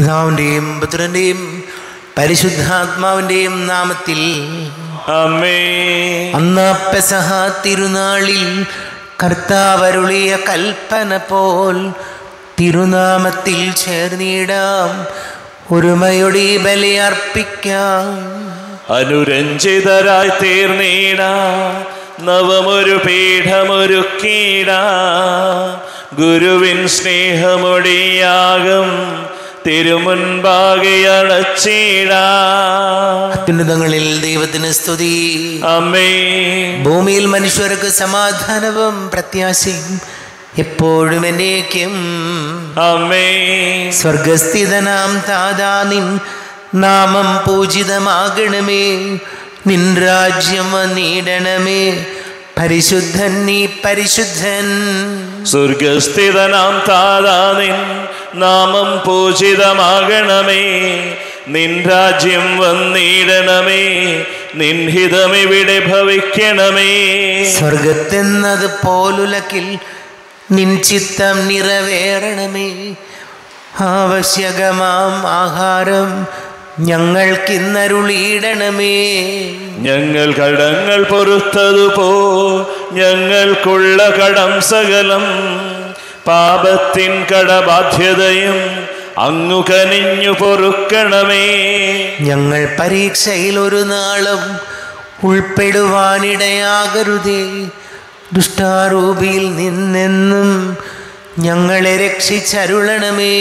പിതാവിൻ്റെയും പുത്രൻ്റെയും പരിശുദ്ധാത്മാവിൻ്റെയും നാമത്തിൽ അമ്മേ അന്ന് പെസഹ തിരുനാളിൽ കർത്താവരുളിയ കൽപ്പന പോൽ തിരുനാമത്തിൽ ചേർന്നിടാം ഒരുമയൊടി ബലിയർപ്പിക്കാം അനുരഞ്ജിതരായി തീർന്നീട നവമൊരു പീഠമൊരുക്കീട ഗുരുവിൻ സ്നേഹമൊടിയാകും തിരുമുൻപാകെ അടച്ചീട അത്യുന്നതങ്ങളിൽ ദൈവത്തിന് സ്തുതി അമ്മേ ഭൂമിയിൽ മനുഷ്യർക്ക് സമാധാനവും പ്രത്യാശയും എപ്പോഴും എന്നേക്കും അമ്മേ സ്വർഗസ്ഥിതനാം താതാ നിൻ നാമം പൂജിതമാകണമേ നിൻ രാജ്യം വന്നിടണമേ പരിശുദ്ധൻ നീ പരിശുദ്ധൻ സ്വർഗസ്ഥിതനാം താതാ നിൻ നാമം പൂജിതമാകണമേ നിൻ രാജ്യം വന്നിടണമേ നിൻ ഹിതമിവിടെ ഭവിക്കണമേ സ്വർഗത്തെന്നത് പോലുലക്കിൽ നിൻ ചിത്തം നിറവേറണമേ ആവശ്യകമാം ആഹാരം ഞങ്ങൾക്കിന്നരുളിയിടണമേ ഞങ്ങൾ കടങ്ങൾ പൊറുത്തതുപോ ഞങ്ങൾക്കുള്ള കടം സകലം പാപത്തിൻ കടബാധ്യതയും അങ്ങു കനിഞ്ഞു പൊറുക്കണമേ ഞങ്ങൾ പരീക്ഷയിൽ ഒരു നാളും ഉൾപ്പെടുവാനിടയാകരുതേ ദുഷ്ടാരൂപിയിൽ നിന്നെന്നും ഞങ്ങളെ രക്ഷിച്ചരുളണമേ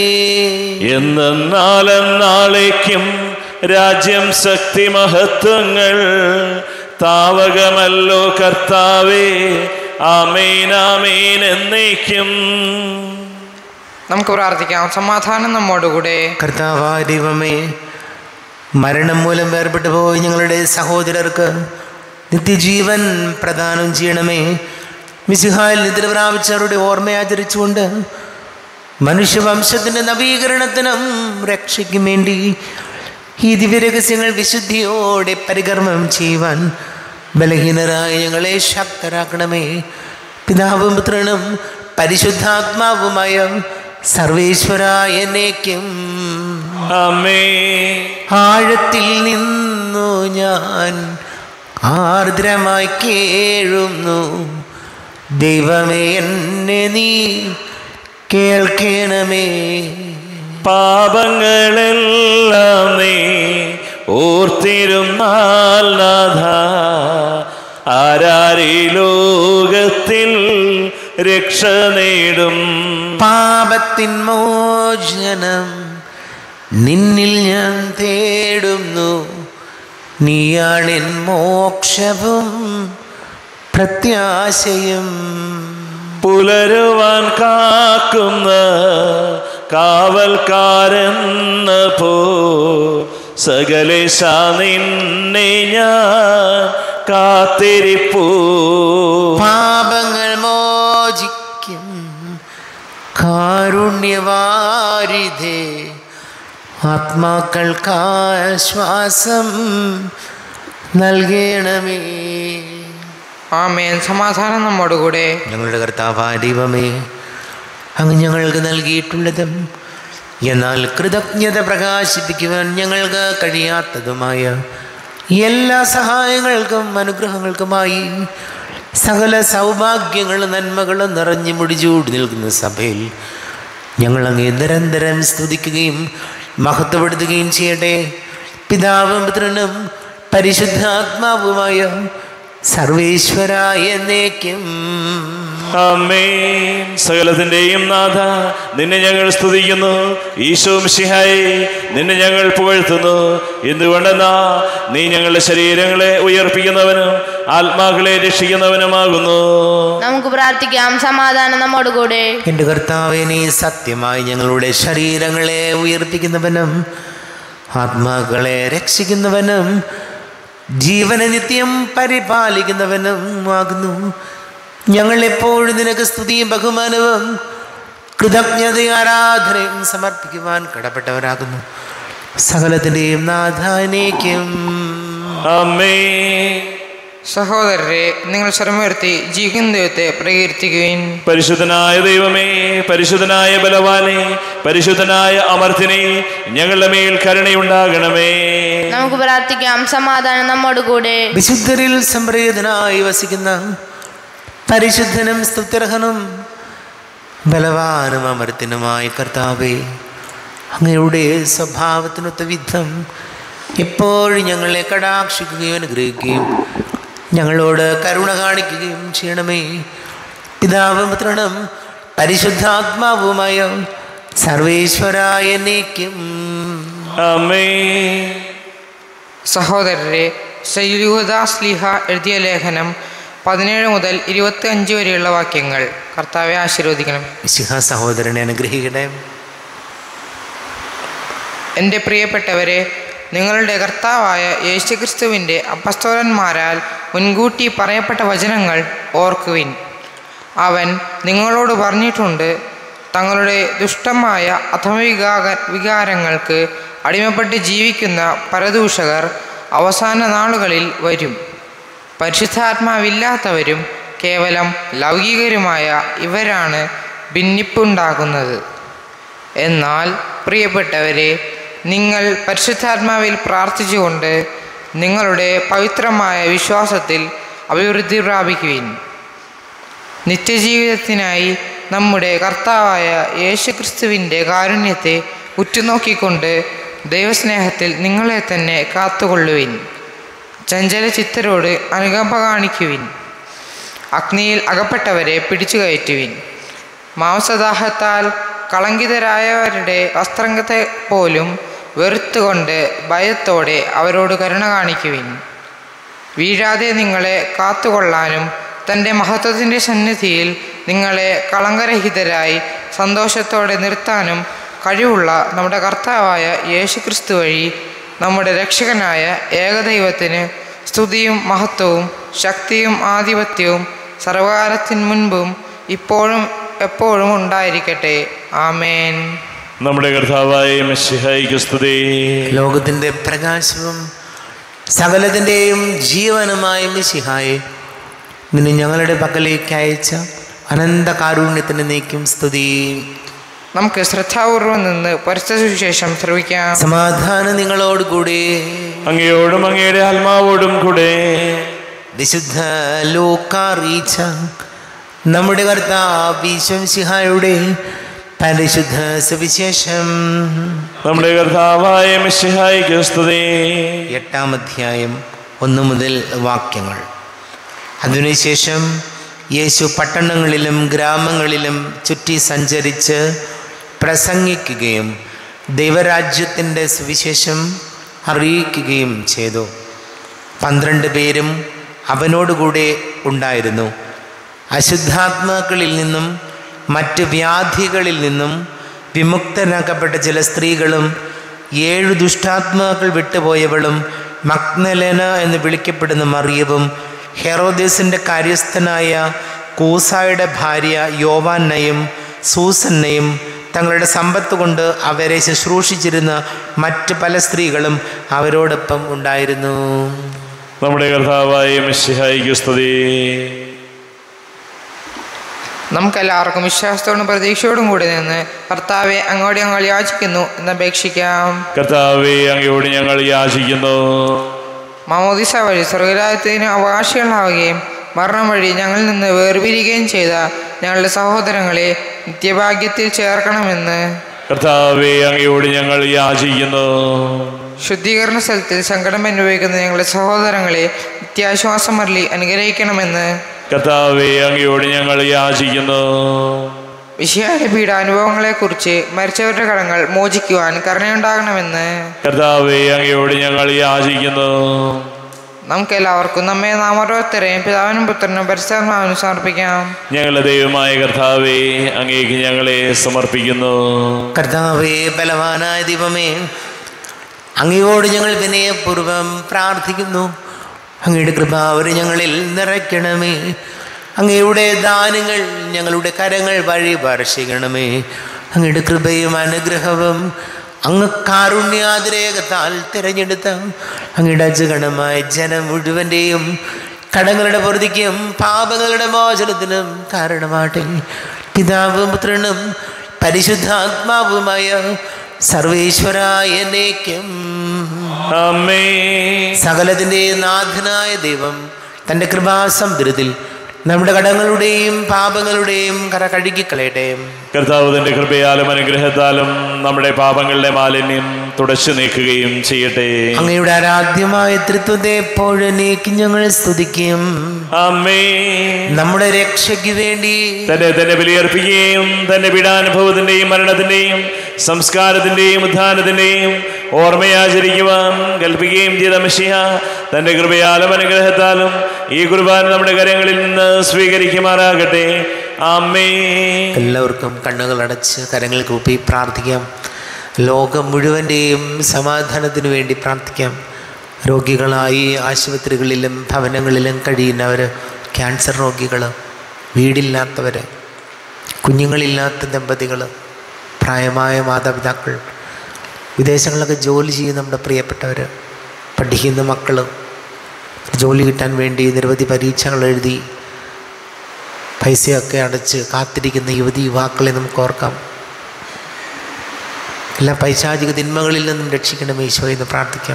എന്നെന്നാലെന്നാളേക്കും രാജ്യം ശക്തി മഹത്വങ്ങൾ താവകമല്ലോ കർത്താവേ ആമേനാമേൻ എന്നേക്കും നമുക്ക് പ്രാർത്ഥിക്കാം സമാധാനം നമ്മോടുകൂടെ കർത്താവായ ദൈവമേ മരണം മൂലം വേർപെട്ടു പോയി ഞങ്ങളുടെ സഹോദരർക്ക് നിത്യജീവൻ പ്രദാനം ചെയ്യണമേ മിസിഹായിൽ നിദ്ര പ്രാപിച്ചവരുടെ ഓർമ്മയാചരിച്ചുകൊണ്ട് മനുഷ്യവംശത്തിൻ്റെ നവീകരണത്തിനും രക്ഷയ്ക്കും വേണ്ടി ഈ ദിവ്യരഹസ്യങ്ങൾ വിശുദ്ധിയോടെ പരികർമ്മം ചെയ്യുവാൻ ബലഹീനരായ ഞങ്ങളെ ശക്തരാക്കണമേ പിതാവും പുത്രനും പരിശുദ്ധാത്മാവുമായ സർവേശ്വരായ എന്നേക്കും അമ്മേ ആഴത്തിൽ നിന്നു ഞാൻ ആർദ്രമായി കേഴുന്നു ദൈവമേ എന്നെ നീ കേൾക്കണമേ പാപങ്ങളെല്ലാം നീ ഓർത്തിരുന്നാൽ നാഥ ആരാരി ലോകത്തിൽ രക്ഷ നേടും പാപത്തിൻ മോചനം നിന്നിൽ ഞാൻ തേടുന്നു നീയാണെൻ മോക്ഷവും പ്രത്യാശയും പുലരുവാൻ കാക്കുന്ന കാവൽക്കാരെന്ന പോ സകലേശ നിന്നെ ഞാൻ കാത്തിരിപ്പൂ പാപങ്ങൾ മോചിക്കും കാരുണ്യവാരിധേ ആത്മാക്കൾക്കാശ്വാസം നൽകണമേ ആമേൻ സമാധാനം നമ്മോടുകൂടെ ഞങ്ങളുടെ കർത്താവായ ദൈവമേ അങ്ങ് ഞങ്ങൾക്ക് നൽകിയിട്ടുള്ളതും എന്നാൽ കൃതജ്ഞത പ്രകാശിപ്പിക്കുവാൻ ഞങ്ങൾക്ക് കഴിയാത്തതുമായ എല്ലാ സഹായങ്ങൾക്കും അനുഗ്രഹങ്ങൾക്കുമായി സകല സൗഭാഗ്യങ്ങളും നന്മകളും നിറഞ്ഞു മുടിചൂടി നിൽക്കുന്ന സഭയിൽ ഞങ്ങൾ അങ്ങേ നിരന്തരം സ്തുതിക്കുകയും മഹത്വപ്പെടുത്തുകയും ചെയ്യട്ടെ പിതാവും പുത്രനും പരിശുദ്ധാത്മാവുമായ സർവേശ്വരായ എന്നേക്കും അമ്മേൻ സകലത്തിന്റെയും നാഥ നിന്നെ ഞങ്ങൾ സ്തുതിക്കുന്നു ഈശോ മിശിഹായി നിന്നെ ഞങ്ങൾ പുകഴ്ത്തുന്നു എന്തുകൊണ്ടെന്നാ നീ ഞങ്ങളുടെ ശരീരങ്ങളെ ഉയർപ്പിക്കുന്നവനും ആത്മാക്കളെ രക്ഷിക്കുന്നവനുമാകുന്നു നമുക്ക് പ്രാർത്ഥിക്കാം സമാധാനം നമ്മോടുകൂടെ എൻ്റെ കർത്താവെ നീ സത്യമായി ഞങ്ങളുടെ ശരീരങ്ങളെ ഉയർപ്പിക്കുന്നവനും ആത്മാക്കളെ രക്ഷിക്കുന്നവനും ജീവനെ നിത്യം പരിപാലിക്കുന്നവനും ആകുന്നു ഞങ്ങൾ എപ്പോഴും നിനക്ക് സ്തുതിയും ബഹുമാനവും കൃതജ്ഞതയും ആരാധനയും സമർപ്പിക്കുവാൻ കടപ്പെട്ടവരാകുന്നു സകലത്തിൻ്റെയും നാഥാനേക്കും അമ്മേ സഹോദരരെ നിങ്ങൾ ശ്രമവർത്തി ജീവിക്കുന്ന ദൈവത്തെ പ്രകീർത്തിക്കുവിൻ പരിശുദ്ധനായ ദൈവമേ പരിശുദ്ധനായ ബലവാനെ പരിശുദ്ധനായ അമർത്തിനെ ഞങ്ങളുടെ മേൽ കരുണയുണ്ടാകണമേ നമുക്ക് പ്രാർത്ഥിക്കാം സമാധാനം നമ്മോടുകൂടെ വിശുദ്ധരിൽ സംപ്രീതനായി വസിക്കുന്ന പരിശുദ്ധനും സ്തുത്യർഹനും ബലവാനും അമർത്തിനുമായ കർത്താവേ അങ്ങയുടെ സ്വഭാവത്തിനൊത്ത വിധം എപ്പോഴും ഞങ്ങളെ കടാക്ഷിക്കുകയും അനുഗ്രഹിക്കുകയും ഞങ്ങളോട് കരുണ കാണിക്കുകയും ചെയ്യണമേ പിതാവും പുത്രനും പരിശുദ്ധാത്മാവുമായ സർവേശ്വരായ നീക്കും അമ്മേ സഹോദരരെ സൈലിഹുദാസ് ലിഹ എഴുതിയ ലേഖനം പതിനേഴ് മുതൽ ഇരുപത്തി അഞ്ച് വരെയുള്ള വാക്യങ്ങൾ കർത്താവെ ആശീർവദിക്കണം വിശുഹ സഹോദരനെ അനുഗ്രഹിക്കണേ എൻ്റെ പ്രിയപ്പെട്ടവരെ നിങ്ങളുടെ കർത്താവായ യേശുക്രിസ്തുവിൻ്റെ അപ്പസ്തോലന്മാരാൽ മുൻകൂട്ടി പറയപ്പെട്ട വചനങ്ങൾ ഓർക്കുവിൻ അവൻ നിങ്ങളോട് പറഞ്ഞിട്ടുണ്ട് തങ്ങളുടെ ദുഷ്ടമായ അധമവികാ വികാരങ്ങൾക്ക് അടിമപ്പെട്ട് ജീവിക്കുന്ന പരദൂഷകർ അവസാന നാളുകളിൽ വരും പരിശുദ്ധാത്മാവില്ലാത്തവരും കേവലം ലൗകികരുമായ ഇവരാണ് ഭിന്നിപ്പുണ്ടാകുന്നത് എന്നാൽ പ്രിയപ്പെട്ടവരെ നിങ്ങൾ പരിശുദ്ധാത്മാവിൽ പ്രാർത്ഥിച്ചുകൊണ്ട് നിങ്ങളുടെ പവിത്രമായ വിശ്വാസത്തിൽ അഭിവൃദ്ധി പ്രാപിക്കുവിൻ നിത്യജീവിതത്തിനായി നമ്മുടെ കർത്താവായ യേശുക്രിസ്തുവിൻ്റെ കാരുണ്യത്തെ ഉറ്റുനോക്കിക്കൊണ്ട് ദൈവസ്നേഹത്തിൽ നിങ്ങളെ തന്നെ കാത്തുകൊള്ളുവിൻ ചഞ്ചല ചിത്തരോട് അനുകമ്പ കാണിക്കുവിൻ അഗ്നിയിൽ അകപ്പെട്ടവരെ പിടിച്ചു കയറ്റുവിൻ മാംസദാഹത്താൽ കളങ്കിതരായവരുടെ വസ്ത്രത്തെ പോലും വെറുത്തുകൊണ്ട് ഭയത്തോടെ അവരോട് കരുണ കാണിക്കുവിൻ വീഴാതെ നിങ്ങളെ കാത്തുകൊള്ളാനും തൻ്റെ മഹത്വത്തിൻ്റെ സന്നിധിയിൽ നിങ്ങളെ കളങ്കരഹിതരായി സന്തോഷത്തോടെ നിർത്താനും കഴിവുള്ള നമ്മുടെ കർത്താവായ യേശുക്രിസ്തു വഴി നമ്മുടെ രക്ഷകനായ ഏകദൈവത്തിന് സ്തുതിയും മഹത്വവും ശക്തിയും ആധിപത്യവും സർവകാലത്തിന് മുൻപും ഇപ്പോഴും എപ്പോഴും ഉണ്ടായിരിക്കട്ടെ ആമേൻ നമ്മുടെ കർത്താവായ മെസ്സിഹായിക്ക് സ്തുതി ലോകത്തിൻ്റെ പ്രകാശവും സകലത്തിൻ്റെയും ജീവനുമായ മിശിഹായെ നിന്നെ ഞങ്ങളുടെ പക്കലേക്ക് അയച്ച അനന്ത കാരുണ്യത്തിന് നീക്കും സ്തുതി നമുക്ക് ശ്രദ്ധാപൂർവം നിന്ന് പരിസ്ഥിതി സുവിശേഷം ശ്രവിക്കാം സമാധാനം നിങ്ങളോടുകൂടി അങ്ങയോടും അങ്ങയുടെ ആത്മാവോടും കൂടെ വിശുദ്ധ ലോകാറീച്ച നമ്മുടെ കർത്താവ് ഈശ്വംസിഹായുടെ പരിശുദ്ധ സുവിശേഷം നമ്മുടെ കർത്താവായ മെസ്സിഹായിക്ക് സ്തുതി എട്ടാം അധ്യായം ഒന്ന് മുതൽ വാക്യങ്ങൾ അതിനുശേഷം യേശു പട്ടണങ്ങളിലും ഗ്രാമങ്ങളിലും ചുറ്റി സഞ്ചരിച്ച് പ്രസംഗിക്കുകയും ദൈവരാജ്യത്തിൻ്റെ സുവിശേഷം അറിയിക്കുകയും ചെയ്തു പന്ത്രണ്ട് പേരും അവനോടുകൂടെ ഉണ്ടായിരുന്നു അശുദ്ധാത്മാക്കളിൽ നിന്നും മറ്റ് വ്യാധികളിൽ നിന്നും വിമുക്തനാക്കപ്പെട്ട ചില സ്ത്രീകളും ഏഴു ദുഷ്ടാത്മാക്കൾ വിട്ടുപോയവളും മഗ്നലേന എന്ന് വിളിക്കപ്പെടുന്ന മറിയവും ഹെറോദേസിൻ്റെ കാര്യസ്ഥനായ കൂസായുടെ ഭാര്യ യോവാന്നയും സൂസന്നയും തങ്ങളുടെ സമ്പത്ത് കൊണ്ട് അവരെ ശുശ്രൂഷിച്ചിരുന്ന മറ്റ് പല സ്ത്രീകളും അവരോടൊപ്പം ഉണ്ടായിരുന്നു നമ്മുടെ കർത്താവായ മെസ്സിഹായിക്ക് സ്തുതി നമുക്കെല്ലാവർക്കും വിശ്വാസത്തോടും പ്രതീക്ഷയോടും കൂടി നിന്ന് കർത്താവെ അങ്ങോട്ട് ഞങ്ങൾ യാചിക്കുന്നു എന്നപേക്ഷിക്കാം കർത്താവെ അങ്ങയോട് ഞങ്ങൾ യാചിക്കുന്നു മാമോദിസ വഴി സ്വർഗരാജ്യത്തിന് അവകാശികളാവുകയും മരണം വഴി ഞങ്ങളിൽ നിന്ന് വേർപിരിയുകയും ചെയ്ത ഞങ്ങളുടെ സഹോദരങ്ങളെ നിത്യഭാഗ്യത്തിൽ ചേർക്കണമെന്ന് കർത്താവെ അങ്ങയോട് ഞങ്ങൾ യാചിക്കുന്നു ശുദ്ധീകരണ സ്ഥലത്തിൽ സങ്കടം അനുഭവിക്കുന്ന ഞങ്ങളുടെ സഹോദരങ്ങളെ നിത്യാശ്വാസം അരളി അനുഗ്രഹിക്കണമെന്ന് കർത്താവെ അങ്ങയോട് ഞങ്ങൾ യാചിക്കുന്നു വിഷയായ പീഡാനുഭവങ്ങളെക്കുറിച്ച് മരിച്ചവരുടെ കടങ്ങൾ മോചിക്കുവാൻ കരുണയുണ്ടാകണമെന്ന് കർത്താവെ അങ്ങയോട് ഞങ്ങൾ യാചിക്കുന്നു നമുക്കെല്ലാവർക്കും നമ്മെ നാം ഓരോരുത്തരെയും പിതാവിനും പുത്രനും പരിസ്ഥാത്മാവിനും സമർപ്പിക്കാം ഞങ്ങളുടെ ദൈവമായ കർത്താവെ അങ്ങേക്ക് ഞങ്ങളെ സമർപ്പിക്കുന്നു കർത്താവേ ബലവാനായ ദൈവമേ അങ്ങയോട് ഞങ്ങൾ വിനയപൂർവ്വം പ്രാർത്ഥിക്കുന്നു അങ്ങയുടെ കൃപാവര് ഞങ്ങളിൽ നിറയ്ക്കണമേ അങ്ങയുടെ ദാനങ്ങൾ ഞങ്ങളുടെ കരങ്ങൾ വഴി വർഷിക്കണമേ അങ്ങയുടെ കൃപയും അനുഗ്രഹവും അങ്ങ് കാരുണ്യാതിരേകത്താൽ തിരഞ്ഞെടുത്ത അങ്ങയുടെ അജഗണമായ ജനം മുഴുവൻ്റെയും കടങ്ങളുടെ പൊറുതിക്കും പാപങ്ങളുടെ മോചനത്തിനും കാരണമാട്ടെ പിതാവും പുത്രനും പരിശുദ്ധാത്മാവുമായ സർവേശ്വരായ എന്നേക്കും അമ്മേ സകലത്തിൻ്റെ നാഥനായ ദൈവം തൻ്റെ കൃപാസമുദ്രത്തിൽ നമ്മുടെ കടങ്ങളുടെയും പാപങ്ങളുടെയും കര കഴുകിക്കളയട്ടെ കർത്താവ് തന്റെ കൃപയാലും അനുഗ്രഹത്താലും നമ്മുടെ പാപങ്ങളുടെ മാലിന്യം തുടച്ചു നീക്കുകയും ചെയ്യട്ടെ അങ്ങയുടെ ആരാധ്യമായ തൃത്വത്തെ എപ്പോഴേക്കും ഞങ്ങൾ സ്തുതിക്കും അമ്മേ നമ്മുടെ രക്ഷയ്ക്ക് വേണ്ടി തന്നെ തന്നെ ബലിയർപ്പിക്കുകയും തന്റെ പീഡാനുഭവത്തിന്റെയും മരണത്തിന്റെയും സംസ്കാരത്തിന്റെയും ഉത്ഥാനത്തിന്റെയും ഓർമ്മയാചരിക്കുവാൻ കൽപ്പിക്കുകയും ചെയ്ത മിഷിഹ തന്റെ കൃപയാലും അനുഗ്രഹത്താലും ഈ കുർബാന നമ്മുടെ കരങ്ങളിൽ നിന്ന് സ്വീകരിക്കുമാറാകട്ടെ അമ്മേ എല്ലാവർക്കും കണ്ണുകൾ അടച്ച് കരങ്ങൾ കൂപ്പി പ്രാർത്ഥിക്കാം ലോകം മുഴുവൻ്റെയും സമാധാനത്തിനു വേണ്ടി പ്രാർത്ഥിക്കാം രോഗികളായി ആശുപത്രികളിലും ഭവനങ്ങളിലും കഴിയുന്നവർ ക്യാൻസർ രോഗികൾ വീടില്ലാത്തവർ കുഞ്ഞുങ്ങളില്ലാത്ത ദമ്പതികൾ പ്രായമായ മാതാപിതാക്കൾ വിദേശങ്ങളിലൊക്കെ ജോലി ചെയ്യുന്ന നമ്മുടെ പ്രിയപ്പെട്ടവർ പഠിക്കുന്ന മക്കൾ ജോലി കിട്ടാൻ വേണ്ടി നിരവധി പരീക്ഷകൾ എഴുതി പൈസയൊക്കെ അടച്ച് കാത്തിരിക്കുന്ന യുവതി യുവാക്കളെ നമുക്ക് ഓർക്കാം എല്ലാ പൈശാചിക തിന്മകളിൽ നിന്നും രക്ഷിക്കണം ഈശോ എന്ന് പ്രാർത്ഥിക്കാം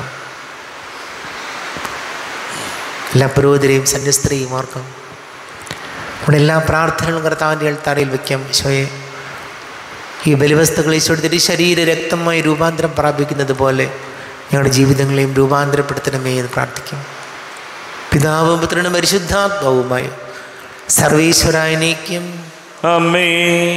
എല്ലാ പുരോഹിതരെയും സന്യസ്ത്രീയും ഓർക്കാം നമ്മുടെ എല്ലാ പ്രാർത്ഥനകളും കർത്താവിൻ്റെ എഴുത്താറയിൽ വയ്ക്കാം ഈശോയെ ഈ ബലിവസ്തുക്കൾ ഈശോയുടെ തിരി ശരീര രക്തമായി രൂപാന്തരം പ്രാപിക്കുന്നത് പോലെ ഞങ്ങളുടെ ജീവിതങ്ങളെയും രൂപാന്തരപ്പെടുത്തണമേ എന്ന് പ്രാർത്ഥിക്കാം പിതാവും പുത്രനും പരിശുദ്ധാത്മാവുമായി സർവീശ്വരായനേക്കും അമ്മേ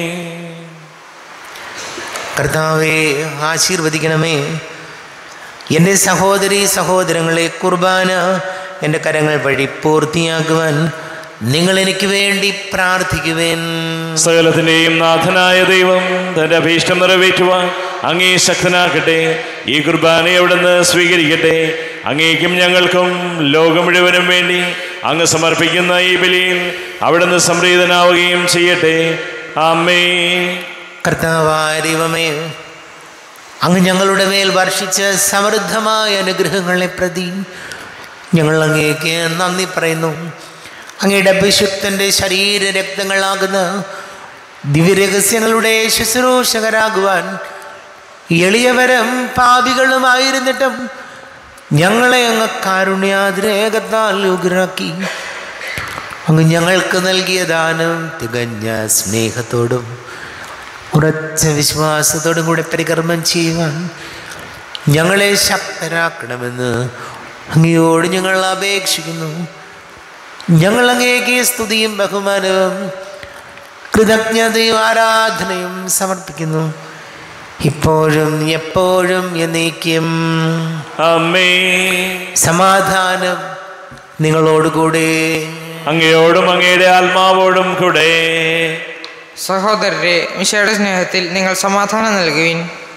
കർത്താവെ ആശീർവദിക്കണമേ എൻ്റെ സഹോദരി സഹോദരങ്ങളെ കുർബാന എൻ്റെ കരങ്ങൾ വഴി പൂർത്തിയാക്കുവാൻ നിങ്ങൾ എനിക്ക് വേണ്ടി പ്രാർത്ഥിക്കുവേൻ സകലത്തിന്റെയും നാഥനായ ദൈവം തന്റെ അഭീഷ്ടം നിറവേറ്റുവാൻ അങ്ങേ ശക്തനാക്കട്ടെ ഈ കുർബാന അവിടുന്ന് സ്വീകരിക്കട്ടെ അങ്ങേക്കും ഞങ്ങൾക്കും ലോകം മുഴുവനും വേണ്ടി അങ്ങ് സമർപ്പിക്കുന്ന ഈ ബലിയിൽ അവിടുന്ന് സംപ്രീതനാവുകയും ചെയ്യട്ടെ അമ്മേ കർത്താവായ ദൈവമേ അങ്ങ് ഞങ്ങളുടെ മേൽ വർഷിച്ച സമൃദ്ധമായ അനുഗ്രഹങ്ങളെ പ്രതി ഞങ്ങൾ അങ്ങേക്ക് നന്ദി പറയുന്നു അങ്ങയുടെ അഭിഷിക്തൻ്റെ ശരീര രക്തങ്ങളാകുന്ന ദിവ്യരഹസ്യങ്ങളുടെ ശുശ്രൂഷകരാകുവാൻ എളിയവരും പാപികളുമായിരുന്നിട്ടും ഞങ്ങളെ അങ്ങ് കാരുണ്യാതിരേകത്താൽ ഉഗ്രാക്കി അങ്ങ് ഞങ്ങൾക്ക് നൽകിയ ദാനം തികഞ്ഞ സ്നേഹത്തോടും ഉറച്ച വിശ്വാസത്തോടും കൂടെ പരികർമ്മം ചെയ്യുവാൻ ഞങ്ങളെ ശക്തരാക്കണമെന്ന് അങ്ങയോട് ഞങ്ങൾ അപേക്ഷിക്കുന്നു ഞങ്ങൾ അങ്ങേക്ക് സ്തുതിയും ബഹുമാനവും കൃതജ്ഞതയും ആരാധനയും സമർപ്പിക്കുന്നു ഇപ്പോഴും എപ്പോഴും എന്നേക്കും അമ്മേ സമാധാനം നിങ്ങളോടുകൂടെ അങ്ങയോടും അങ്ങയുടെ ആത്മാവോടും കൂടെ സഹോദരരെ മിശയുടെ സ്നേഹത്തിൽ നിങ്ങൾ സമാധാനം നൽകുവിൻ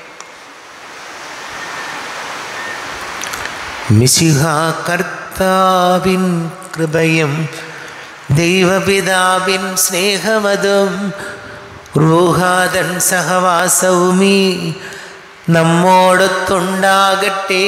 മിശിഹ കർത്താവിൻ കൃപയും ദൈവപിതാവിൻ സ്നേഹമതും റൂഹാദൻ സഹവാസവുമീ നമ്മോടൊത്തുണ്ടാകട്ടെ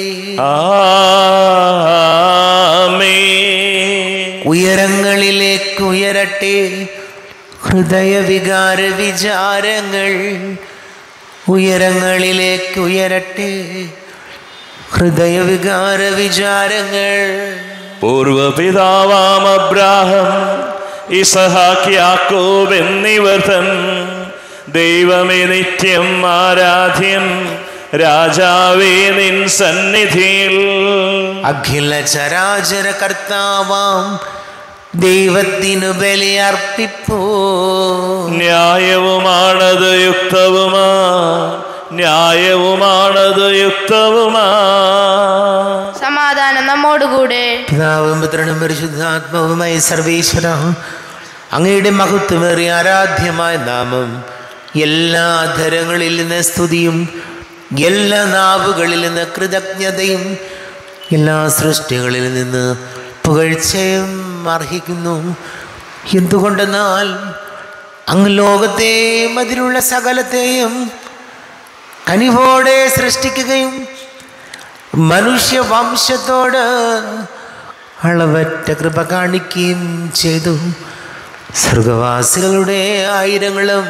ആമേ ഉയരങ്ങളിലേക്ക് ഉയരട്ടെ ഹൃദയവികാര വിചാരങ്ങൾ ഉയരങ്ങളിലേക്ക് ഉയരട്ടെ ഹൃദയവികാര വിചാരങ്ങൾ പൂർവപിതാവാം അബ്രാഹം ഇസഹാക്ക് യാക്കോബ് എന്നിവർ തൻ ദൈവമേ നിത്യം ആരാധ്യൻ രാജാവേ നിൻ സന്നിധിയിൽ അഖില ചരാചര കർത്താവാം ദൈവത്തിനു ബലിയർപ്പിപ്പോ ന്യായവുമാണത് യുക്തവുമാ ന്യായവുമാണത് യുക്തവുമാ സമാധാനം നമ്മോടുകൂടെ പിതാവും പുത്രനും പരിശുദ്ധാത്മാവുമായി സർവേശ്വര അങ്ങയുടെ മഹത്വമേറിയ ആരാധ്യമായ നാമം എല്ലാ ധരങ്ങളിൽ നിന്ന് സ്തുതിയും എല്ലാ നാവുകളിൽ നിന്ന് കൃതജ്ഞതയും എല്ലാ സൃഷ്ടികളിൽ നിന്ന് പുകഴ്ചയും അർഹിക്കുന്നു എന്തുകൊണ്ടെന്നാൽ അങ്ങ് ലോകത്തെയും അതിലുള്ള സകലത്തെയും കനിവോടെ സൃഷ്ടിക്കുകയും മനുഷ്യവംശത്തോട് അളവറ്റ കൃപ കാണിക്കുകയും ചെയ്തു സ്വർഗവാസികളുടെ ആയിരങ്ങളും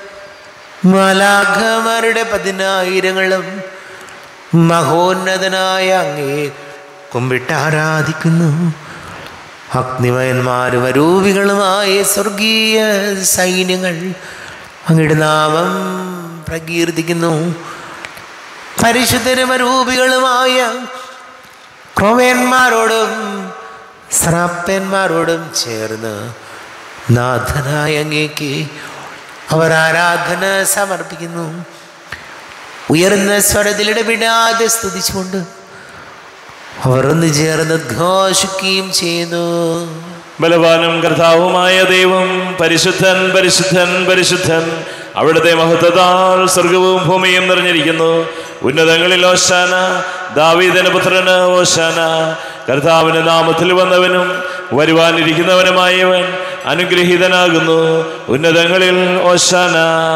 മാലാഖമാരുടെ പതിനായിരങ്ങളും മഹോന്നതനായ അങ്ങേ കുമ്പിട്ട് ആരാധിക്കുന്നു അഗ്നിമയന്മാരും അരൂപികളുമായ സ്വർഗീയ സൈന്യങ്ങൾ അങ്ങയുടെ നാമം പ്രകീർത്തിക്കുന്നു പരിശുദ്ധരും അരൂപികളുമായ ക്രോവേന്മാരോടും ശ്രാപ്പന്മാരോടും ചേർന്ന് നാഥനായ അങ്ങേക്ക് അവർ ആരാധന സമർപ്പിക്കുന്നു ഉയർന്ന സ്വരത്തിലിടപെടാതെ സ്തുതിച്ചുകൊണ്ട് അവർ ഒന്ന് ചേർന്ന് ഘോഷിക്കുകയും ചെയ്യുന്നു ബലവാനും കർത്താവുമായ ദൈവം പരിശുദ്ധൻ പരിശുദ്ധൻ പരിശുദ്ധൻ അവിടുത്തെ മഹത്വത്താൽ സ്വർഗവും ഭൂമിയും നിറഞ്ഞിരിക്കുന്നു ഉന്നതങ്ങളിൽ ഓശാന ദാവീദന പുത്രന് ഓശാന കർത്താവിന്റെ നാമത്തിൽ വന്നവനും വരുവാനിരിക്കുന്നവനുമായവൻ അനുഗ്രഹീതനാകുന്നു ഉന്നതങ്ങളിൽ ഓശാന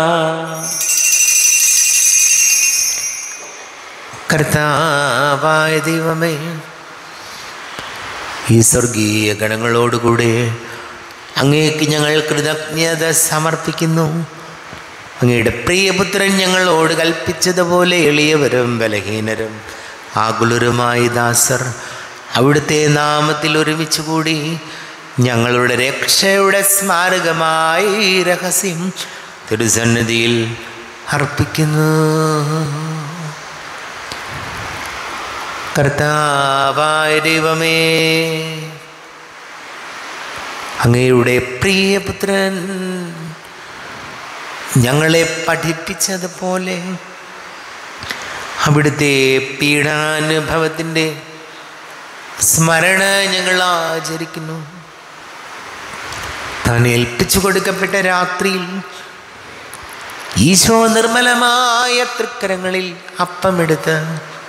കർത്താവായ ദൈവമേ ഈ സ്വർഗീയ ഗണങ്ങളോടുകൂടെ അങ്ങേക്ക് ഞങ്ങൾ കൃതജ്ഞത സമർപ്പിക്കുന്നു അങ്ങയുടെ പ്രിയപുത്രൻ ഞങ്ങളോട് കൽപ്പിച്ചതുപോലെ എളിയവരും ബലഹീനരും ആകുലരുമായ ദാസർ അവിടുത്തെ നാമത്തിൽ ഒരുമിച്ച് കൂടി ഞങ്ങളുടെ രക്ഷയുടെ സ്മാരകമായി ഈ രഹസ്യം തിരുസന്നിധിയിൽ അർപ്പിക്കുന്നു കർത്താവായ ദൈവമേ അങ്ങയുടെ പ്രിയപുത്രൻ ഞങ്ങളെ പഠിപ്പിച്ചതുപോലെ അവിടുത്തെ പീഡാനുഭവത്തിൻ്റെ സ്മരണ ഞങ്ങൾ ആചരിക്കുന്നു താൻ ഏൽപ്പിച്ചു കൊടുക്കപ്പെട്ട രാത്രിയിൽ ഈശോ നിർമ്മലമായ തൃക്കരങ്ങളിൽ അപ്പമെടുത്ത്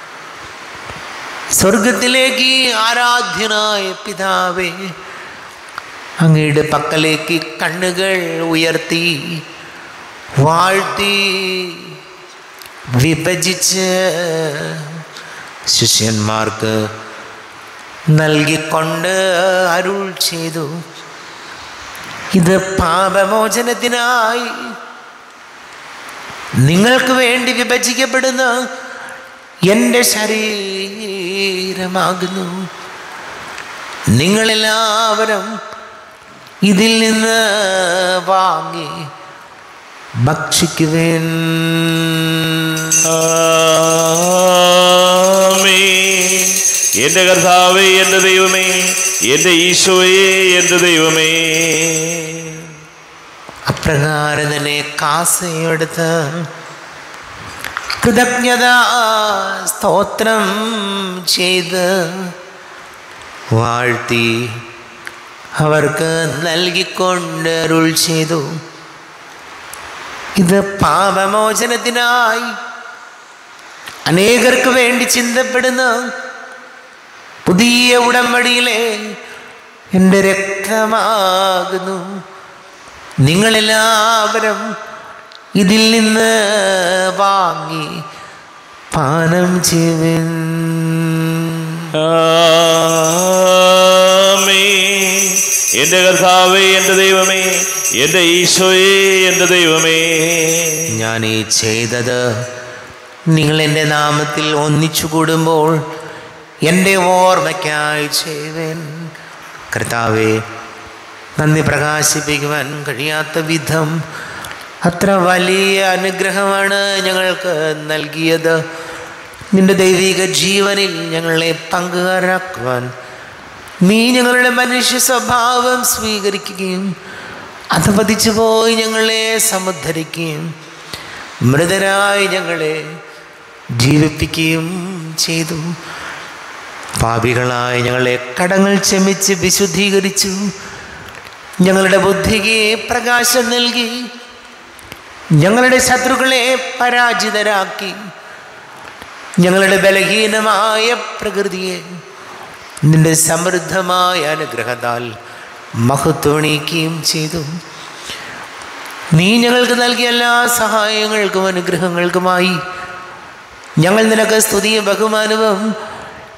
സ്വർഗത്തിലേക്ക് ആരാധ്യനായ പിതാവേ അങ്ങയുടെ പക്കലേക്ക് കണ്ണുകൾ ഉയർത്തി വാഴ്ത്തി വിഭജിച്ച് ശിഷ്യന്മാർക്ക് നൽകിക്കൊണ്ട് അരുൾ ചെയ്തു ഇത് പാപമോചനത്തിനായി നിങ്ങൾക്ക് വേണ്ടി വിഭജിക്കപ്പെടുന്ന എൻ്റെ ശരീരമാകുന്നു നിങ്ങളെല്ലാവരും ഇതിൽ നിന്ന് വാങ്ങി ഭക്ഷിക്കുവേൻ ആമേൻ. എന്റെ കർത്താവേ എന്റെ ദൈവമേ എന്റെ ഈശോയെ എന്റെ ദൈവമേ അപ്രകാരം തന്നെ കാസയെടുത്ത് കൃതജ്ഞത സ്തോത്രം ചെയ്ത് വാഴ്ത്തി അവർക്ക് നൽകിക്കൊണ്ട് അരുൾ ചെയ്തു ഇത് പാപമോചനത്തിനായി അനേകർക്ക് വേണ്ടി ചിന്തപ്പെടുന്ന പുതിയ ഉടമ്പടിയിലെ എൻ്റെ രക്തമാകുന്നു നിങ്ങളെല്ലാവരും ഇതിൽ നിന്ന് വാങ്ങി പാനം ചെയ്യുവിൻ ആമേൻ. എന്റെ കർത്താവേ എന്റെ ദൈവമേ എന്റെ ഈശോയെ എന്റെ ദൈവമേ ഞാൻ ഈ ചെയ്തത് നിങ്ങൾ എൻ്റെ നാമത്തിൽ ഒന്നിച്ചു കൂടുമ്പോൾ എൻ്റെ ഓർമ്മയ്ക്കായി ചെയ്യുവൻ കർത്താവെ നന്ദി പ്രകാശിപ്പിക്കുവാൻ കഴിയാത്ത വിധം അത്ര വലിയ അനുഗ്രഹമാണ് ഞങ്ങൾക്ക് നൽകിയത് നിന്റെ ദൈവിക ജീവനിൽ ഞങ്ങളെ പങ്കുകാരാക്കുവാൻ നീ ഞങ്ങളുടെ മനുഷ്യ സ്വഭാവം സ്വീകരിക്കുകയും അധപതിച്ചു പോയി ഞങ്ങളെ സമുദ്ധരിക്കുകയും മൃതരായി ഞങ്ങളെ ജീവിപ്പിക്കുകയും ചെയ്തു പാപികളായി ഞങ്ങളെ കടങ്ങൾ ക്ഷമിച്ച് വിശുദ്ധീകരിച്ചു ഞങ്ങളുടെ ബുദ്ധിക്ക് പ്രകാശം നൽകി ഞങ്ങളുടെ ശത്രുക്കളെ പരാജിതരാക്കി ഞങ്ങളുടെ ബലഹീനമായ പ്രകൃതിയെ നിന്റെ സമൃദ്ധമായ അനുഗ്രഹത്താൽ മഹത്വണിക്കുകയും ചെയ്തു നീ ഞങ്ങൾക്ക് നൽകിയ എല്ലാ സഹായങ്ങൾക്കും അനുഗ്രഹങ്ങൾക്കുമായി ഞങ്ങൾ നിനക്ക് സ്തുതിയും ബഹുമാനവും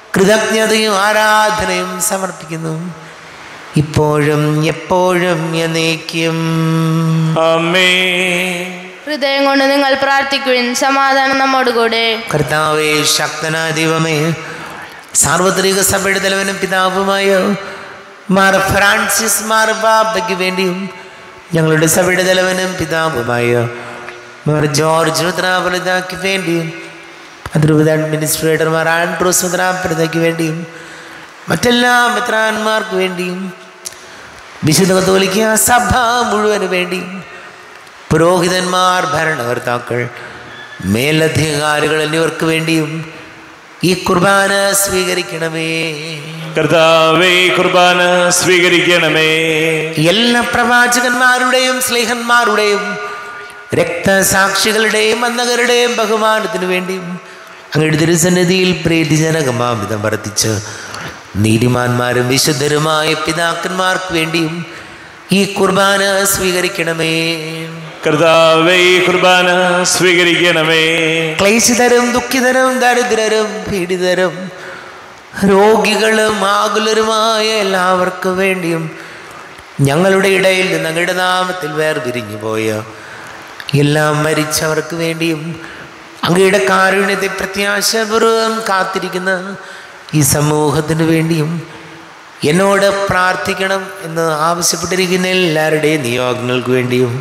കൃതജ്ഞതയും ആരാധനയും സമർപ്പിക്കുന്നു ഇപ്പോഴും എപ്പോഴും എന്നേക്കും അമ്മേ ഹൃദയം കൊണ്ട് നിങ്ങൾ പ്രാർത്ഥിക്കുവിൻ സമാധാനം നമ്മോടുകൂടെ കർത്താവേ ശക്തനായ ദൈവമേ സാർവത്രിക സഭയുടെ തലവനും പിതാവുമായ മാർ ഫ്രാൻസിസ് മാർ ബാബയ്ക്ക് വേണ്ടിയും ഞങ്ങളുടെ സഭയുടെ തലവനും പിതാവുമായ മാർ ജോർജ് മുദ്രാപരിതയ്ക്ക് വേണ്ടിയും അതിരൂപത അഡ്മിനിസ്ട്രേറ്റർ മാർ ആൻഡ്രൂസ് മുദ്രാപരിതയ്ക്ക് വേണ്ടിയും മറ്റെല്ലാ മിത്രാന്മാർക്ക് വേണ്ടിയും വിശുദ്ധ കത്തോലിക്ക സഭ മുഴുവന് വേണ്ടിയും പുരോഹിതന്മാർ ഭരണകർത്താക്കൾ മേലധികാരികൾ എന്നിവർക്ക് വേണ്ടിയും ഈ കുർബാന സ്വീകരിക്കണമേ കർത്താവേ കുർബാന സ്വീകരിക്കണമേ എല്ലാ പ്രവാചകന്മാരുടെയും സ്നേഹന്മാരുടെയും രക്തസാക്ഷികളുടെയും അന്നകരുടെയും ബഹുമാനത്തിനു വേണ്ടിയും അങ്ങയുടെ തിരുസന്നിധിയിൽ പ്രീതിജനകമാമിതം വർദ്ധിച്ച് നീതിമാന്മാരും വിശുദ്ധരുമായ പിതാക്കന്മാർക്ക് വേണ്ടിയും ഈ കുർബാന സ്വീകരിക്കണമേ കർത്താവേ കുർബാന സ്വീകരിക്കണമേ ക്ലേശിതരും ദുഃഖിതരും ദരിദ്രരും പീഡിതരും രോഗികളും ആകുലരുമായ എല്ലാവർക്കും വേണ്ടിയും ഞങ്ങളുടെ ഇടയിൽ നിന്ന് അങ്ങയുടെ നാമത്തിൽ വേർപിരിഞ്ഞു പോയ എല്ലാം മരിച്ചവർക്ക് വേണ്ടിയും അങ്ങയുടെ കാരുണ്യത്തെ പ്രത്യാശപൂർവ്വം കാത്തിരിക്കുന്ന ഈ സമൂഹത്തിന് വേണ്ടിയും എന്നോട് പ്രാർത്ഥിക്കണം എന്ന് ആവശ്യപ്പെട്ടിരിക്കുന്ന എല്ലാവരുടെയും നിയോഗങ്ങൾക്ക് വേണ്ടിയും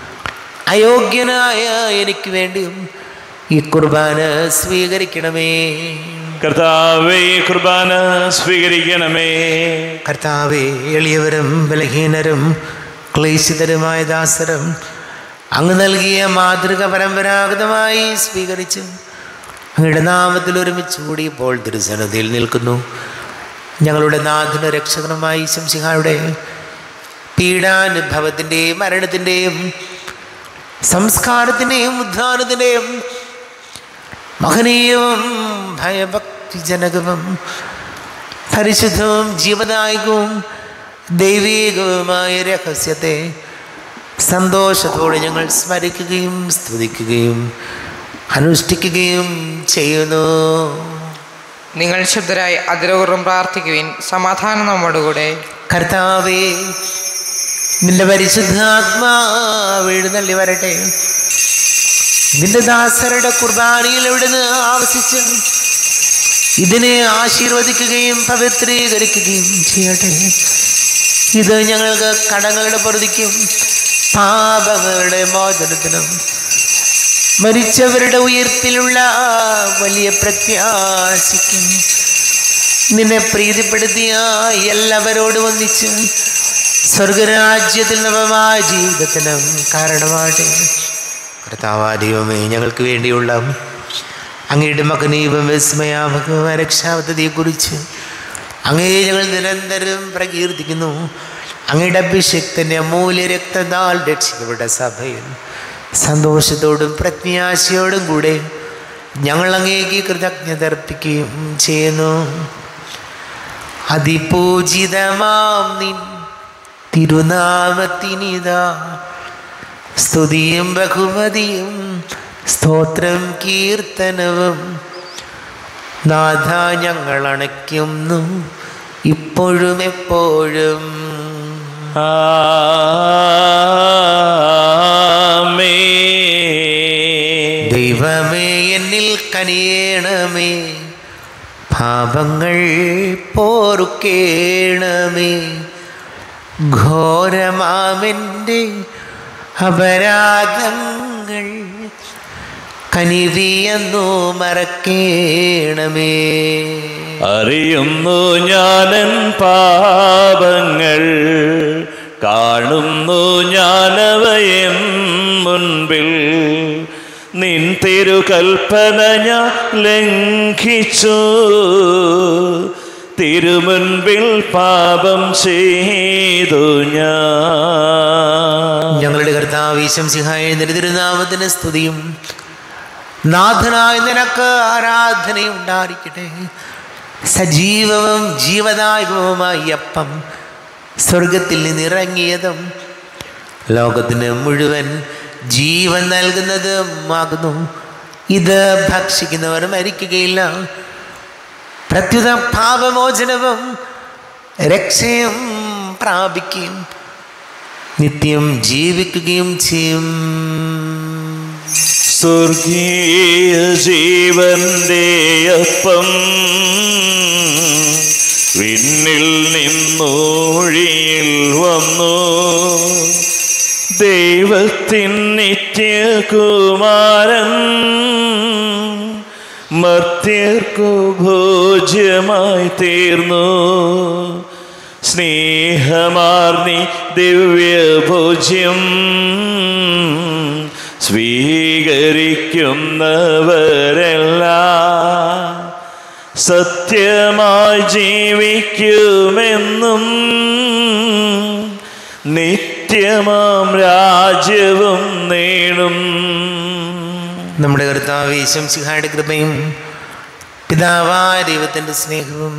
അയോഗ്യനായ എനിക്ക് വേണ്ടിയും ഈ കുർബാന സ്വീകരിക്കണമേ കർത്താവേ കുർബാന സ്വീകരിക്കണമേ കർത്താവെ എളിയവരും ബലഹീനരും ക്ലേശിതരുമായ ദാസരും അങ്ങ് നൽകിയ മാതൃക പരമ്പരാഗതമായി സ്വീകരിച്ച് അങ്ങയുടെ നാമത്തിൽ ഒരുമിച്ച് കൂടി ഇപ്പോൾ തിരുസന്നതിയിൽ നിൽക്കുന്നു ഞങ്ങളുടെ നാഥന രക്ഷകനുമായി ശംസിഹായുടെ പീഡാനുഭവത്തിൻ്റെയും മരണത്തിൻ്റെയും സംസ്കാരത്തിൻ്റെയും ഉദ്ധാനത്തിൻ്റെയും മഹനീയവും ഭയഭക്തിജനകവും പരിശുദ്ധവും ജീവദായകവും ദൈവീകവുമായ രഹസ്യത്തെ സന്തോഷത്തോടെ ഞങ്ങൾ സ്മരിക്കുകയും സ്തുതിക്കുകയും അനുഷ്ഠിക്കുകയും ചെയ്യുന്നു നിങ്ങൾ ശുദ്ധരായി അതിരപൂർവ്വം പ്രാർത്ഥിക്കുവിൻ സമാധാനം നമ്മോടുകൂടെ കർത്താവേ നിന്റെ പരിശുദ്ധാത്മാവ് എഴുന്നള്ളി വരട്ടെ നിന്റെ ദാസരുടെ കുർബാനയിൽ എവിടുന്ന് ആവസിച്ച് ഇതിനെ ആശീർവദിക്കുകയും പവിത്രീകരിക്കുകയും ചെയ്യട്ടെ ഇത് ഞങ്ങൾക്ക് കടങ്ങളുടെ പൊറുതിക്കും പാപങ്ങളുടെ മോചനത്തിനും മരിച്ചവരുടെ ഉയർപ്പിലുള്ള വലിയ പ്രത്യാശയ്ക്കും നിന്നെ പ്രീതിപ്പെടുത്തിയ എല്ലാവരോടും ഒന്നിച്ച് സ്വർഗരാജ്യത്തിൽ നവമായ ജീവിതത്തിനും കാരണമാട്ടെ കർത്താവാ ദൈവമേ ഞങ്ങൾക്ക് വേണ്ടിയുള്ള അങ്ങയുടെ മകനീപം വിസ്മയാമകമായ രക്ഷാപദ്ധതിയെക്കുറിച്ച് അങ്ങേ ഞങ്ങൾ നിരന്തരം പ്രകീർത്തിക്കുന്നു അങ്ങയുടെ അഭിഷേക്തൻ്റെ അമൂല്യ രക്തത്താൽ രക്ഷിക്കപ്പെട്ട സഭയിൽ സന്തോഷത്തോടും പ്രത്യാശയോടും കൂടെ ഞങ്ങൾ അങ്ങേക്ക് കൃതജ്ഞത അർപ്പിക്കുകയും ചെയ്യുന്നു അതിപൂജിതമാം നിൻ തിരുനാമത്തിനിതാ സ്തുതിയും ബഹുമതിയും സ്തോത്രം കീർത്തനവും നാഥ ഞങ്ങൾ അണയ്ക്കുന്നു ഇപ്പോഴും എപ്പോഴും ആമേൻ. ദൈവമേ എന്നിൽ കനിയേണമേ പാപങ്ങൾ പോറുക്കേണമേ ഘോരമാമെൻ്റെ അപരാധങ്ങൾ കനിവിയെന്നു മറക്കേണമേ അറിയുന്നു ഞാനൻ പാപങ്ങൾ കാണുന്നു ഞാനവയൻ മുൻപിൽ നിൻ തിരുകൽപ്പന ഞാൻ ലംഘിച്ചു തിരുമുൻപിൽ പാപം ചെയ്തു ഞാൻ ഞങ്ങളുടെ കർത്താവ് ഈശംസിഹായ തിരുനാമത്തിന് സ്തുതിയും നാഥനായ നിനക്ക് ആരാധനയും ഉണ്ടായിരിക്കട്ടെ സജീവവും ജീവദായകവുമായ അപ്പം സ്വർഗത്തിൽ നിന്നിറങ്ങിയതും ലോകത്തിന് മുഴുവൻ ജീവൻ നൽകുന്നതും ആകുന്നു ഇത് ഭക്ഷിക്കുന്നവർ മരിക്കുകയില്ല പ്രത്യുത പാപമോചനവും രക്ഷയും പ്രാപിക്കുകയും നിത്യം ജീവിക്കുകയും ചെയ്യും സ്വർഗീയ ജീവന്റെ അപ്പം വിണ്ണിൽ നിന്നൂഴിയിൽ വന്നു ദൈവത്തിൻ നിത്യകുമാരൻ മർത്യർക്കു ഭോജ്യമായി തീർന്നു സ്നേഹമാർന്നി ദിവ്യഭോജ്യം സ്വീകരിക്കുന്നവരെല്ലാം സത്യമായി ജീവിക്കുമെന്നും നിത്യമാം രാജ്യവും നേടും നമ്മുടെ കർത്താവ് ശംസിഹായുടെ കൃപയും പിതാവായ ദൈവത്തിൻ്റെ സ്നേഹവും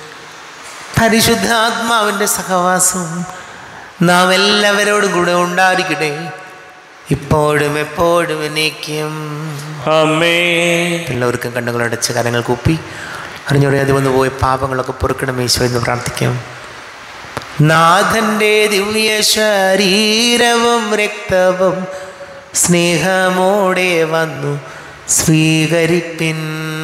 പരിശുദ്ധാത്മാവിൻ്റെ സഹവാസവും നാം എല്ലാവരോടും കൂടെ ഉണ്ടായിരിക്കട്ടെ ഇപ്പോഴും എപ്പോഴും എന്നേക്കും അമ്മേ എല്ലാവർക്കും കണ്ണുകളടച്ച് കരങ്ങൾ കൂപ്പി അറിഞ്ഞുറിയാതെ വന്നു പോയ പാപങ്ങളൊക്കെ പൊറുക്കണം ഈശോ എന്ന് പ്രാർത്ഥിക്കാം നാഥന്റെ ദിവ്യ ശരീരവും രക്തവും സ്നേഹമോടെ വന്നു സ്വീകരിപ്പിൻ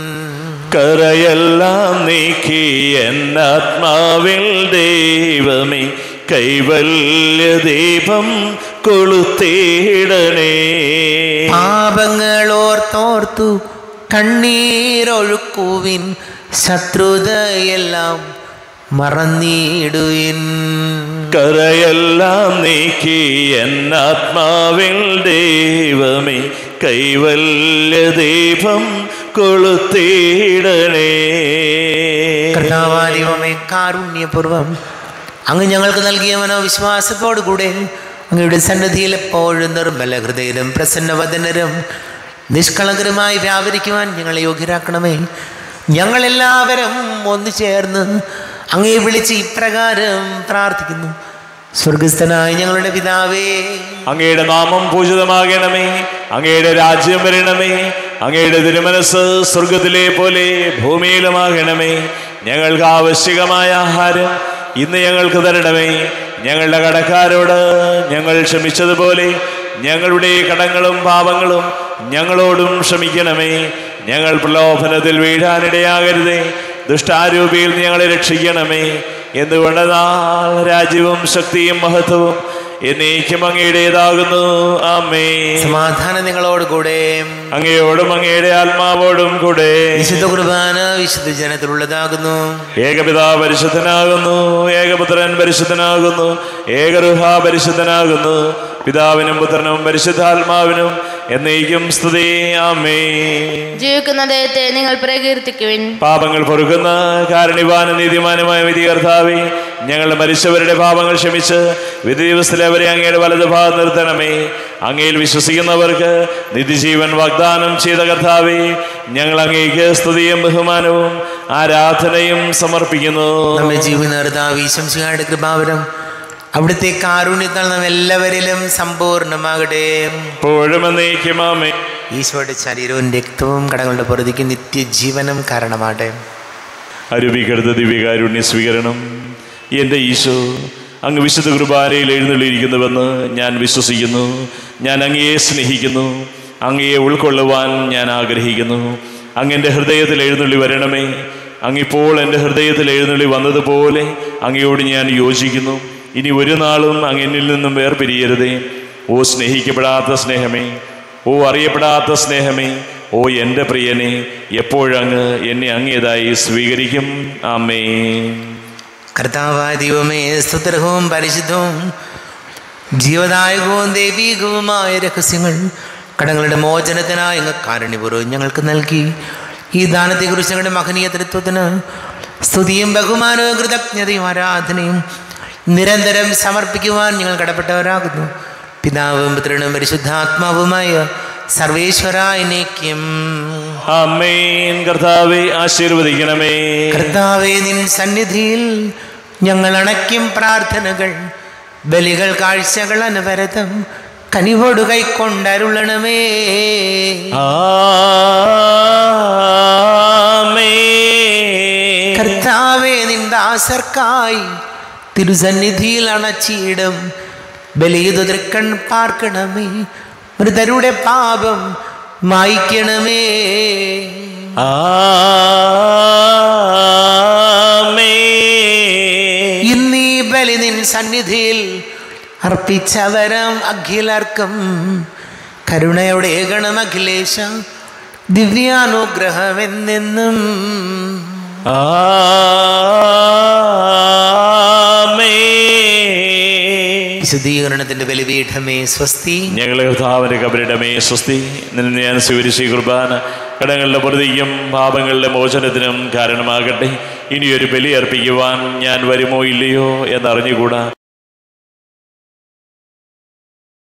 കരയെല്ലാം നീക്കി എന്നാത്മാവിൽ ദൈവമേ കൈവല്യ ദീപം കൊളുത്തിയിടണേ പാപങ്ങളോർത്തോർത്തു കണ്ണീരൊഴുക്കുവിൻ ശത്രുതയെല്ലാം മറന്നിടുവിൻ കരയെല്ലാം നീക്കി എന്നാത്മാവിൽ ദൈവമേ കൈവല്യ ദീപം കൊളുത്തിയിടണേ കർത്താവാദിവമേ കാരുണ്യപൂർവം അങ്ങ് ഞങ്ങൾക്ക് നൽകിയ മനോവിശ്വാസത്തോടു കൂടെ അങ്ങയുടെ സന്നദ്ധിയിൽ എപ്പോഴും നിർമ്മല ഹൃദയരും പ്രസന്നവദനരും നിഷ്കളങ്കരുമായി വ്യാപരിക്കുവാൻ ഞങ്ങളെ യോഗ്യരാക്കണമേ ഞങ്ങളെല്ലാവരും ഒന്നു ചേർന്ന് അങ്ങയെ വിളിച്ച് ഇപ്രകാരം പ്രാർത്ഥിക്കുന്നു സ്വർഗസ്ഥനായ ഞങ്ങളുടെ പിതാവേ അങ്ങയുടെ നാമം പൂജിതമാകണമേ അങ്ങയുടെ രാജ്യം വരണമേ അങ്ങയുടെ തിരുമനസ് സ്വർഗത്തിലെ പോലെ ഭൂമിയിലുമാകണമേ ഞങ്ങൾക്ക് ആവശ്യകമായ ആഹാരം ഇന്ന് ഞങ്ങൾക്ക് തരണമേ ഞങ്ങളുടെ കടക്കാരോട് ഞങ്ങൾ ക്ഷമിച്ചതുപോലെ ഞങ്ങളുടെ കടങ്ങളും പാപങ്ങളും ഞങ്ങളോടും ക്ഷമിക്കണമേ ഞങ്ങൾ പ്രലോഭനത്തിൽ വീഴാനിടയാകരുതേ ദുഷ്ടാരൂപിയിൽ നിന്ന് ഞങ്ങളെ രക്ഷിക്കണമേ എന്തുകൊണ്ടെന്നാൽ രാജ്യവും ശക്തിയും മഹത്വവും എന്നേക്കും അങ്ങയുടേതാകുന്നു ആമേ സമാധാനം നിങ്ങളോട് കൂടെ അങ്ങയോടും അങ്ങയുടെ ആത്മാവോടും കൂടെ വിശുദ്ധ കുർബാന വിശുദ്ധ ജനത്തിലുള്ളതാകുന്നു ഏകപിതാ പരിശുദ്ധനാകുന്നു ഏകപുത്രൻ പരിശുദ്ധനാകുന്നു ഏകരുഹ പരിശുദ്ധനാകുന്നു പിതാവിനും പുത്രനും പരിശുദ്ധാത്മാവിനും എന്നേക്കും സ്തുതി ആമേ ജീവിക്കുന്ന ദൈവത്തെ നിങ്ങൾ പ്രകീർത്തിക്കുവിൻ പാപങ്ങൾ പൊറുക്കുന്ന കാരണിവാനും നീതിമാനുമായ വിധി കർത്താവേ ഞങ്ങളുടെ മരിച്ചവരുടെ പാപങ്ങൾ ക്ഷമിച്ച് വിധി ദിവസത്തിലെ അവരെ അങ്ങയുടെ വലത് ഭാഗം നിർത്തണമേ അങ്ങയിൽ വിശ്വസിക്കുന്നവർക്ക് നിത്യജീവൻ വാഗ്ദാനം ചെയ്ത കർത്താവേ ഞങ്ങൾ അങ്ങേക്ക് സ്തുതിയും ബഹുമാനവും ആരാധനയും സമർപ്പിക്കുന്നു നമ്മെ ജീവനർത്താവ് ഈശംശിഹായുടെ കൃപാവരം അവിടുത്തെ കാരുണ്യത്താൽ നാം എല്ലാവരിലും സമ്പൂർണ്ണമാകട്ടെ എപ്പോഴും എന്നേക്കും ആമേ ഈശോയുടെ ശരീരവും രക്തവും കടങ്ങളുടെ പുറത്തേക്ക് നിത്യജീവനം കാരണമാട്ടെ അരുവികടുത്ത ദിവ്യകാരുണ്യ സ്വീകരണം എൻ്റെ ഈശോ അങ്ങ് വിശുദ്ധ കുർബാനയിൽ എഴുന്നള്ളിയിരിക്കുന്നുവെന്ന് ഞാൻ വിശ്വസിക്കുന്നു ഞാൻ അങ്ങയെ സ്നേഹിക്കുന്നു അങ്ങയെ ഉൾക്കൊള്ളുവാൻ ഞാൻ ആഗ്രഹിക്കുന്നു അങ്ങ് എൻ്റെ ഹൃദയത്തിൽ എഴുന്നള്ളി വരണമേ അങ്ങിപ്പോൾ എൻ്റെ ഹൃദയത്തിൽ എഴുന്നള്ളി വന്നതുപോലെ അങ്ങയോട് ഞാൻ യോജിക്കുന്നു ഇനി ഒരു നാളും അങ്ങ് എന്നിൽ നിന്നും വേർപിരിയരുതേ ഓ സ്നേഹിക്കപ്പെടാത്ത സ്നേഹമേ ഓ അറിയപ്പെടാത്ത സ്നേഹമേ ഓ എൻ്റെ പ്രിയനെ എപ്പോഴങ്ങ് എന്നെ അങ്ങേതായി സ്വീകരിക്കും ആമേ കർത്താവായ ദൈവമേ സ്തുത്രഹവും പരിശുദ്ധവും ജീവദായകവും ദൈവീകവുമായ രഹസ്യങ്ങൾ കടങ്ങളുടെ മോചനത്തിനായി അങ്ങ് കാരുണ്യപൂർവ്വം ഞങ്ങൾക്ക് നൽകി ഈ ദാനത്തെക്കുറിച്ച് ഞങ്ങളുടെ മഹനീയ തൃത്വത്തിന് സ്തുതിയും ബഹുമാനവും കൃതജ്ഞതയും ആരാധനയും നിരന്തരം സമർപ്പിക്കുവാൻ ഞങ്ങൾ കടപ്പെട്ടവരാകുന്നു പിതാവും പുത്രനും പരിശുദ്ധാത്മാവുമായ സർവേശ്വരായനേക്കും അമ്മേൻ കർത്താവെ ആശീർവദിക്കണമേ കർത്താവേ നിൻ സന്നിധിയിൽ ഞങ്ങൾ അണയ്ക്കും പ്രാർത്ഥനകൾ ബലികൾ കാഴ്ചകൾ അനവരതം കനിവോട് കൈക്കൊണ്ടരുളണമേ ആമേ ദാസർക്കായി തിരുസന്നിധിയിൽ അണച്ചിടും ബലിയതു തൃക്കൺ പാർക്കണമേ മൃതരുടെ പാപം മായിക്കണമേ ആമേൻ. ഇന്നീ ബലി നിൻ സന്നിധിയിൽ അർപ്പിച്ചവരം അഖിലർക്കും കരുണയോടെ ഏകണം അഖിലേശ ദിവ്യാനുഗ്രഹമെന്നെന്നും ആമേൻ. വിശുദ്ധീകരണത്തിന്റെ ബലിപീഠമേ സ്വസ്തി ഞങ്ങളെ കർത്താവിന്റെ കബരിടമേ സ്വസ്തി നിന്നെ ഞാൻ സ്വീകരിച്ച ഈ കുർബാന കടങ്ങളുടെ പ്രതിക്കും പാപങ്ങളുടെ മോചനത്തിനും കാരണമാകട്ടെ ഇനിയൊരു ബലി അർപ്പിക്കുവാൻ ഞാൻ വരുമോ ഇല്ലയോ എന്നറിഞ്ഞുകൂടാ